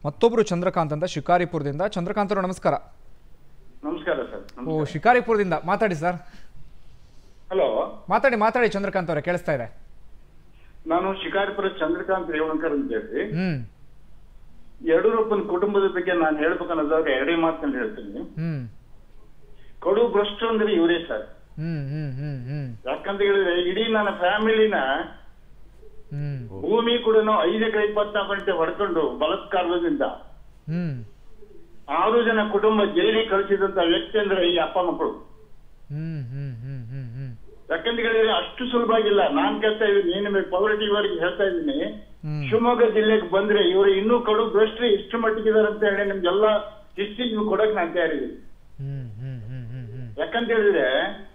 ಮತ್ತೊಬ್ಬರು ಚಂದ್ರಕಾಂತ್ ಅಂತ ಶಿಕಾರಿಪುರದಿಂದ ಚಂದ್ರಕಾಂತ್ ಅವರು ನಮಸ್ಕಾರ ನಮಸ್ಕಾರ ಸರ್ ಓ ಶಿಕಾರಿಪುರದಿಂದ ಮಾತಾಡಿ ಸರ್ ಹಲೋ ಮಾತಾಡಿ ಮಾತಾಡಿ ಚಂದ್ರಕಾಂತ್ ಅವರೇ ಕೇಳಿಸ್ತಾ ಇದೆ ನಾನು ಶಿಕಾರಿಪುರ ಚಂದ್ರಕಾಂತ್ ರೇವಣಕರ್ ಅಂತ ಹೇಳಿ ಹ್ಮ್ ಯಡಿಯೂರಪ್ಪನ ಕುಟುಂಬದ ಬಗ್ಗೆ ನಾನು ಹೇಳ್ಬೇಕನ್ನೋದಾದ್ರೆ ಎರಡೇ ಮಾತನ್ನ ಹೇಳ್ತೀನಿ ಹ್ಮ್ ಕಡು ಭ್ರಷ್ಟ ಅಂದ್ರೆ ಇವರೇ ಸರ್ ಹ್ಮ್ ಹ್ಮ್ ಹ್ಮ್ ಹ್ಮ್ ಯಾಕಂತ ಹೇಳಿದ್ರೆ ಇಡೀ ನನ್ನ ಫ್ಯಾಮಿಲಿನ ಹ್ಮ್ ಭೂಮಿ ಕೂಡ ಐದು ಎಕರೆ ಇಪ್ಪತ್ನಾಲ್ಕು ಗಂಟೆ ಹೊಡ್ಕೊಂಡು ಬಲಾತ್ಕಾರದಿಂದ ಹ್ಮ್ ಆರು ಜನ ಕುಟುಂಬ ಜೈಲಿಗೆ ಕಳಿಸಿದಂತ ವ್ಯಕ್ತಿ ಅಂದ್ರೆ ಈ ಅಪ್ಪ ಮಕ್ಕಳು ಹ್ಮ್ ಹ್ಮ್ ಹ್ಮ್ ಹ್ಮ್ ಹ್ಮ್ ಯಾಕಂತ ಹೇಳಿದ್ರೆ ಅಷ್ಟು ಸುಲಭವಾಗಿಲ್ಲ ನಾನ್ ಕೇಳ್ತಾ ಇದ್ದೀನಿ ನಿಮಗೆ ಪೌರಟಿ ಇವರಿಗೆ ಹೇಳ್ತಾ ಇದ್ದೀನಿ ಹ್ಮ್. ಶಿವಮೊಗ್ಗ ಜಿಲ್ಲೆಗೆ ಬಂದ್ರೆ ಇವರು ಇನ್ನೂ ಕಡು ಭ್ರಷ್ಟರು ಎಷ್ಟು ಮಟ್ಟಿಗಿದ್ದಾರೆ ಅಂತ ಹೇಳಿ ನಿಮ್ಗೆಲ್ಲ ಹಿಸ್ಟ್ರಿ ನೀವು ಕೊಡಕ್ ನಾನು ತಯಾರಿದ್ದೀನಿ ಹ್ಮ್ ಹ್ಮ್ ಹ್ಮ್ ಹ್ಮ್ ಹ್ಮ್ ಯಾಕಂತ ಹೇಳಿದ್ರೆ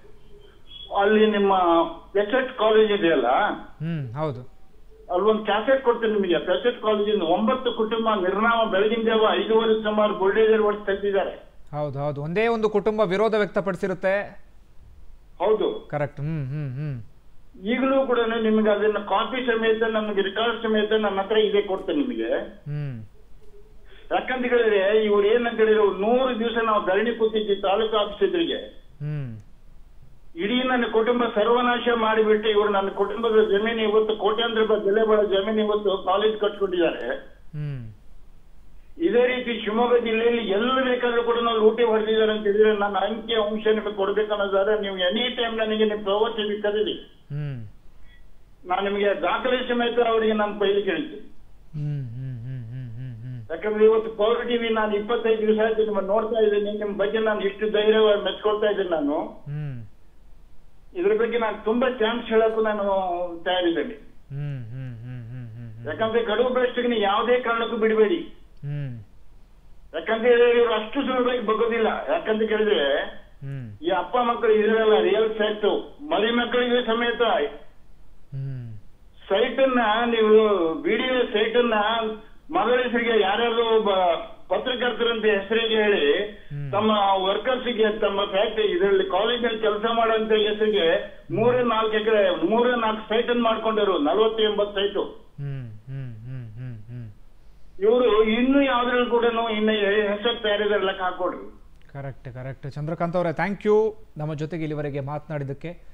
ಅಲ್ಲಿ ನಿಮ್ಮ ಪೆಸೆಟ್ ಕಾಲೇಜ್ ಇದೆಯಲ್ಲ ಹ್ಮ್ ಹೌದು ಅಲ್ಲೊಂದು ಕ್ಯಾಸೆಟ್ ಕೊಡ್ತೀನಿ ನಿಮಗೆ ಪೆಸೆಟ್ ಕಾಲೇಜಿಂದ ಒಂಬತ್ತು ಕುಟುಂಬ ನಿರ್ನಾಮ ಬೆಳಗಿನ ಜಾವ ಐದೂವರೆ ಸುಮಾರು ಬುಲ್ಡೇಜರ್ ಓಡಿಸಿ ತೆಗೆದಿದ್ದಾರೆ ಹೌದು ಹೌದು ಒಂದೇ ಒಂದು ಕುಟುಂಬ ವಿರೋಧ ವ್ಯಕ್ತಪಡಿಸಿರುತ್ತೆ ಹೌದು ಕರೆಕ್ಟ್ ಹ್ಮ್ ಹ್ಮ್ ಹ್ಮ್ ಈಗಲೂ ಕೂಡ ನಿಮಗೆ ಅದನ್ನ ಕಾಪಿ ಸಮೇತ ನಮಗೆ ರೆಕಾರ್ಡ್ ಸಮೇತ ನನ್ನ ಹತ್ರ ಇದೆ ಕೊಡ್ತೇನೆ ನಿಮಗೆ ಹ್ಮ್ ಯಾಕಂತ ಹೇಳಿದ್ರೆ ಇವ್ರು ಏನಂತ ಹೇಳಿದ್ರೆ ಒಂದು ನೂರು ದಿವಸ ನಾವು ಧರಣಿ ಕೂತಿದ್ವಿ ತಾಲೂಕು ಆಫೀಸ್ ಎದುರಿಗೆ ಹ್ಮ್ ಇಡೀ ನನ್ನ ಕುಟುಂಬ ಸರ್ವನಾಶ ಮಾಡಿಬಿಟ್ಟು ಇವರು ನನ್ನ ಕುಟುಂಬದ ಜಮೀನು ಇವತ್ತು ಕೋಟ್ಯಾಂತರ ರೂಪಾಯಿ ಬೆಲೆ ಬಾಳೋ ಜಮೀನು ಇವತ್ತು ಕಾಲೇಜ್ ಕಟ್ಕೊಂಡಿದ್ದಾರೆ ಹ್ಮ್ ಇದೇ ರೀತಿ ಶಿವಮೊಗ್ಗ ಜಿಲ್ಲೆಯಲ್ಲಿ ಎಲ್ಲ ಬೇಕಾದ್ರೂ ಕೂಡ ನಾವು ಲೂಟಿ ಹೊಡೆದಿದ್ದಾರೆ ಅಂತ ಹೇಳಿದ್ರೆ ನನ್ನ ಅಂಕಿ ಅಂಶ ನಿಮಗೆ ಕೊಡ್ಬೇಕನ್ನೋದಾದ್ರೆ ನೀವು ಎನಿ ಟೈಮ್ ನನಗೆ ನೀವು ಪ್ರವಚನ ಕರೀರಿ ಹ್ಮ್ ನಾನು ನಿಮಗೆ ದಾಖಲೆ ಸಮೇತ ಅವರಿಗೆ ನಾನು ಬಯಲು ಕೇಳ್ತೀನಿ ಹ್ಮ್ ಹ್ಮ್ ಹ್ಮ್ ಹ್ಮ್ ಹ್ಮ್ ಹ್ಮ್ ಯಾಕಂದ್ರೆ ಇವತ್ತು ಪವರ್ ಟಿವಿ ನಾನು ಇಪ್ಪತ್ತೈದು ದಿವಸ ಆಯ್ತು ನಿಮ್ಮನ್ನು ನೋಡ್ತಾ ಇದ್ದೀನಿ ನಿಮ್ಮ ಬಗ್ಗೆ ನಾನು ಇಷ್ಟು ಧೈರ್ಯವಾಗಿ ಮೆಚ್ಕೊಳ್ತಾ ಇದ್ದೀನಿ ನಾನು ಹ್ಮ್ ಇದ್ರ ಬಗ್ಗೆ ನಾನು ತುಂಬಾ ಚಾನ್ಸ್ ಹೇಳಕ್ಕೂ ನಾನು ತಯಾರಿದ್ದೇನೆ ಹ್ಮ್ ಹ್ಮ್ ಹ್ಮ್ ಹ್ಮ್ ಹ್ಮ್ ಹ್ಮ್ ಯಾಕಂದ್ರೆ ಕಡುಬು ಭ್ರಷ್ಟಿಗೆ ಯಾವುದೇ ಕಾರಣಕ್ಕೂ ಬಿಡಬೇಡಿ ಹ್ಮ್ ಯಾಕಂತ ಹೇಳಿದ್ರೆ ಇವರು ಅಷ್ಟು ಸುಲಭವಾಗಿ ಬಗ್ಗೋದಿಲ್ಲ ಯಾಕಂತ ಕೇಳಿದ್ರೆ ಹ್ಮ್ ಈ ಅಪ್ಪ ಮಕ್ಕಳು ಇದ್ರಲ್ಲ ರಿಯಲ್ ಫ್ಯಾಕ್ಟ್ ಮರಿ ಮಕ್ಕಳಿಗೆ ಸಮೇತ ಹ್ಮ್ ಸೈಟ್ ಅನ್ನ ನೀವು ವಿಡಿಯೋ ಸೈಟ್ ಅನ್ನ ಮಗಳ ಹೆಸರಿಗೆ ಯಾರ್ಯಾರು ಒಬ್ಬ ಪತ್ರಕರ್ತರಂತ ಹೆಸರಿಗೆ ಹೇಳಿ ಹ್ಮ್. ತಮ್ಮ ವರ್ಕರ್ಸ್ ಗೆ ತಮ್ಮ ಫ್ಯಾಕ್ಟರಿ ಇದರಲ್ಲಿ ಕಾಲೇಜಲ್ಲಿ ಕೆಲಸ ಮಾಡೋಂತ ಹೆಸರಿಗೆ ಮೂರೇ ನಾಲ್ಕು ಎಕರೆ ಮೂರೇ ನಾಲ್ಕು ಸೈಟ್ ಅನ್ನು ಮಾಡ್ಕೊಂಡರು ನಲವತ್ತು ಎಂಬತ್ತು ಸೈಟು ಹ್ಮ್ ಹ್ಮ್ ಹ್ಮ್ ಹ್ಮ್ ಹ್ಮ್ ಇವರು ಇನ್ನು ಯಾವ್ದ್ರಲ್ಲಿ ಕೂಡ ಇನ್ನು ಹೆಸರು ತಯಾರಿದ್ರೆ ಲೆಕ್ಕ ಹಾಕೊಡ್ರಿ ಕರೆಕ್ಟ್ ಕರೆಕ್ಟ್ ಚಂದ್ರಕಾಂತ್ ಅವರೇ ಥ್ಯಾಂಕ್ ಯು ನಮ್ಮ ಜೊತೆಗೆ ಇಲ್ಲಿವರೆಗೆ ಮಾತನಾಡಿದ್ದಕ್ಕೆ